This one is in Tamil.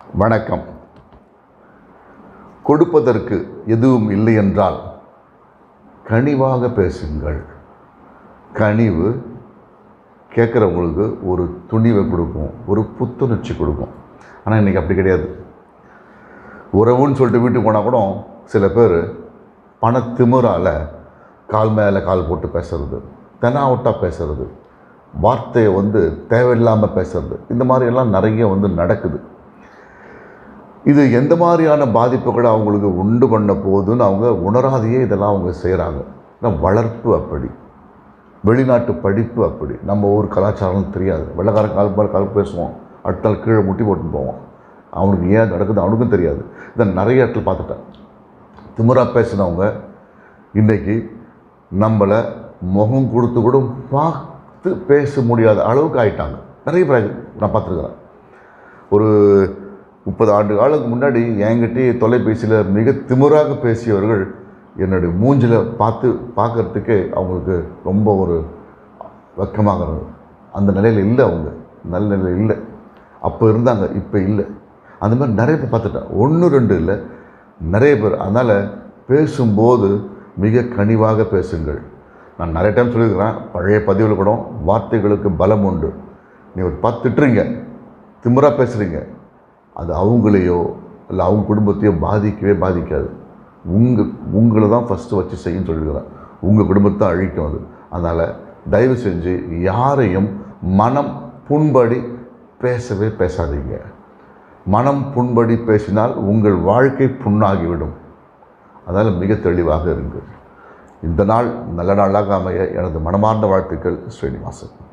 வணக்கம் கொடுப்பதற்கு எதுவும் இல்லை என்றால் கனிவாக பேசுங்கள் கனிவு கேட்குறவங்களுக்கு ஒரு துணிவை கொடுக்கும் ஒரு புத்துணர்ச்சி கொடுக்கும் ஆனால் இன்றைக்கி அப்படி கிடையாது உறவுன்னு சொல்லிட்டு வீட்டுக்கு போனால் கூட சில பேர் பணத்திமுறால் கால் மேலே கால் போட்டு பேசுறது தெனாவட்டாக பேசுறது வார்த்தையை வந்து தேவையில்லாமல் பேசுறது இந்த மாதிரி எல்லாம் நிறைய வந்து நடக்குது இது எந்த மாதிரியான பாதிப்புகளை அவங்களுக்கு உண்டு பண்ண போகுதுன்னு அவங்க உணராதையே இதெல்லாம் அவங்க செய்கிறாங்க ஆனால் வளர்ப்பு அப்படி வெளிநாட்டு படிப்பு அப்படி நம்ம ஊர் கலாச்சாரம் தெரியாது வெள்ளக்காரன் கால் பால் கால் பேசுவோம் அடுத்த நாள் கீழே முட்டி போட்டு போவோம் அவனுக்கு ஏன் நடக்குது அவனுக்கும் தெரியாது இதை நிறைய இடத்துல பார்த்துட்டேன் திமிரா பேசினவங்க இன்றைக்கி நம்மளை முகம் கொடுத்து கூட பார்த்து பேச முடியாத அளவுக்கு ஆயிட்டாங்க நிறைய பேர் நான் பார்த்துருக்குறேன் ஒரு முப்பது ஆண்டு காலத்துக்கு முன்னாடி என்கிட்டயே தொலைபேசியில் மிக திமிராக பேசியவர்கள் என்னுடைய மூஞ்சில் பார்த்து பார்க்கறதுக்கே அவங்களுக்கு ரொம்ப ஒரு வெக்கமாகிறது அந்த நிலையில் இல்லை அவங்க நல்ல நிலையில் இல்லை அப்போ இருந்தாங்க இப்போ இல்லை அந்த மாதிரி நிறைய பேர் பார்த்துட்டேன் ஒன்று ரெண்டு இல்லை நிறைய பேர் அதனால் பேசும்போது மிக கனிவாக பேசுங்கள் நான் நிறைய டைம் சொல்லியிருக்கிறேன் பழைய பதிவில் கூட வார்த்தைகளுக்கு பலம் உண்டு நீ ஒரு பத்து திட்டுறீங்க திமிரா பேசுகிறீங்க அது அவங்களையோ இல்லை அவங்க குடும்பத்தையோ பாதிக்கவே பாதிக்காது உங்கள் உங்களை தான் ஃபஸ்ட்டு வச்சு செய்யுன்னு சொல்லியிருக்கிறேன் உங்கள் குடும்பத்தை அழிக்கும் அது அதனால் தயவு செஞ்சு யாரையும் மனம் புண்படி பேசவே பேசாதீங்க மனம் புண்படி பேசினால் உங்கள் வாழ்க்கை புண்ணாகிவிடும் அதனால் மிக தெளிவாக இருங்கள் இந்த நாள் நல்ல நாளாக அமைய எனது மனமார்ந்த வாழ்த்துக்கள் ஸ்ரீனிவாசன்